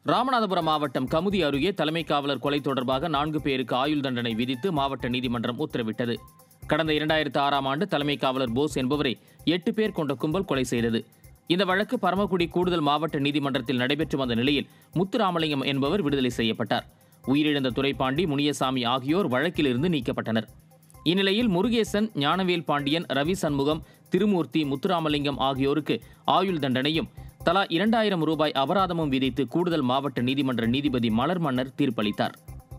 ராமநாதபுரம் மாவட்டம் கமுதி அருகே தலைமை காவலர் கொலை தொடர்பாக நான்கு பேருக்கு ஆயுள் தண்டனை விதித்து மாவட்ட நீதிமன்றம் உத்தரவிட்டது கடந்த இரண்டாயிரத்து ஆறாம் ஆண்டு தலைமை காவலர் போஸ் என்பவரை எட்டு பேர் கொண்ட கும்பல் கொலை செய்தது இந்த வழக்கு பரமக்குடி கூடுதல் மாவட்ட நீதிமன்றத்தில் நடைபெற்று வந்த நிலையில் முத்துராமலிங்கம் என்பவர் விடுதலை செய்யப்பட்டார் உயிரிழந்த துரைப்பாண்டி முனியசாமி ஆகியோர் வழக்கிலிருந்து நீக்கப்பட்டனர் இந்நிலையில் முருகேசன் ஞானவேல் பாண்டியன் ரவி சண்முகம் திருமூர்த்தி முத்துராமலிங்கம் ஆகியோருக்கு ஆயுள் தண்டனையும் தலா இரண்டாயிரம் ரூபாய் அபராதமும் விதித்து கூடுதல் மாவட்ட நீதிமன்ற நீதிபதி மலர் மன்னர் தீர்ப்பளித்தார்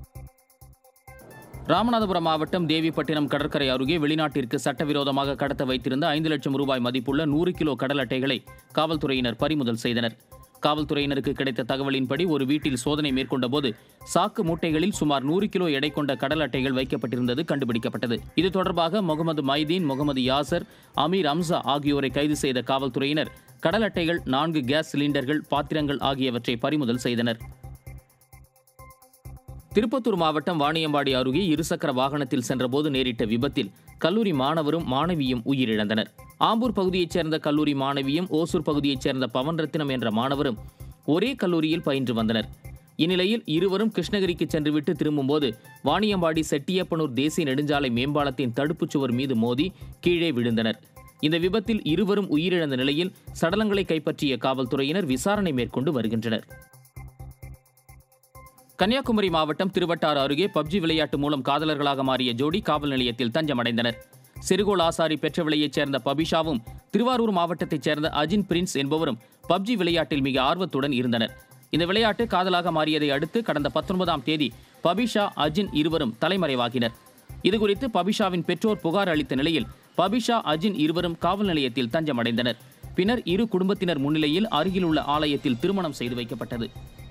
ராமநாதபுரம் மாவட்டம் தேவிப்பட்டினம் கடற்கரை அருகே வெளிநாட்டிற்கு சட்டவிரோதமாக கடத்த வைத்திருந்த ஐந்து லட்சம் ரூபாய் மதிப்புள்ள நூறு கிலோ கடல் அட்டைகளை காவல்துறையினர் பறிமுதல் செய்தனர் காவல்துறையினருக்கு கிடைத்த தகவலின்படி ஒரு வீட்டில் சோதனை மேற்கொண்டபோது சாக்கு மூட்டைகளில் சுமார் நூறு கிலோ எடை கொண்ட கடல் அட்டைகள் வைக்கப்பட்டிருந்தது கண்டுபிடிக்கப்பட்டது இது தொடர்பாக முகமது மைதீன் முகமது யாசர் அமீர் அம்சா ஆகியோரை கைது செய்த காவல்துறையினர் கடல் அட்டைகள் நான்கு கேஸ் சிலிண்டர்கள் பாத்திரங்கள் ஆகியவற்றை பறிமுதல் செய்தனர் திருப்பத்தூர் மாவட்டம் வாணியம்பாடி அருகே இருசக்கர வாகனத்தில் சென்றபோது நேரிட்ட விபத்தில் கல்லூரி மாணவரும் மாணவியும் உயிரிழந்தனர் ஆம்பூர் பகுதியைச் சேர்ந்த கல்லூரி மாணவியும் ஓசூர் பகுதியைச் சேர்ந்த பவன் ரத்தினம் என்ற மாணவரும் ஒரே கல்லூரியில் பயின்று வந்தனர் இந்நிலையில் இருவரும் கிருஷ்ணகிரிக்கு சென்றுவிட்டு திரும்பும்போது வாணியம்பாடி செட்டியப்பனூர் தேசிய நெடுஞ்சாலை மேம்பாலத்தின் தடுப்புச் சுவர் மீது மோதி கீழே விழுந்தனர் இந்த விபத்தில் இருவரும் உயிரிழந்த நிலையில் சடலங்களை கைப்பற்றிய காவல்துறையினர் விசாரணை மேற்கொண்டு வருகின்றனர் கன்னியாகுமரி மாவட்டம் திருவட்டாறு அருகே பப்ஜி விளையாட்டு மூலம் காதலர்களாக மாறிய ஜோடி காவல் நிலையத்தில் தஞ்சமடைந்தனர் சிறுகோள் ஆசாரி பெற்றவிளையைச் சேர்ந்த பபிஷாவும் திருவாரூர் மாவட்டத்தைச் சேர்ந்த அஜின் பிரின்ஸ் என்பவரும் பப்ஜி விளையாட்டில் மிக ஆர்வத்துடன் இருந்தனர் இந்த விளையாட்டு காதலாக மாறியதை அடுத்து கடந்த பத்தொன்பதாம் தேதி பபிஷா அஜின் இருவரும் தலைமறைவாகினர் இதுகுறித்து பபிஷாவின் பெற்றோர் புகார் அளித்த நிலையில் பபிஷா அஜின் இருவரும் காவல் நிலையத்தில் தஞ்சமடைந்தனர் பின்னர் இரு குடும்பத்தினர் முன்னிலையில் அருகிலுள்ள ஆலயத்தில் திருமணம் செய்து வைக்கப்பட்டது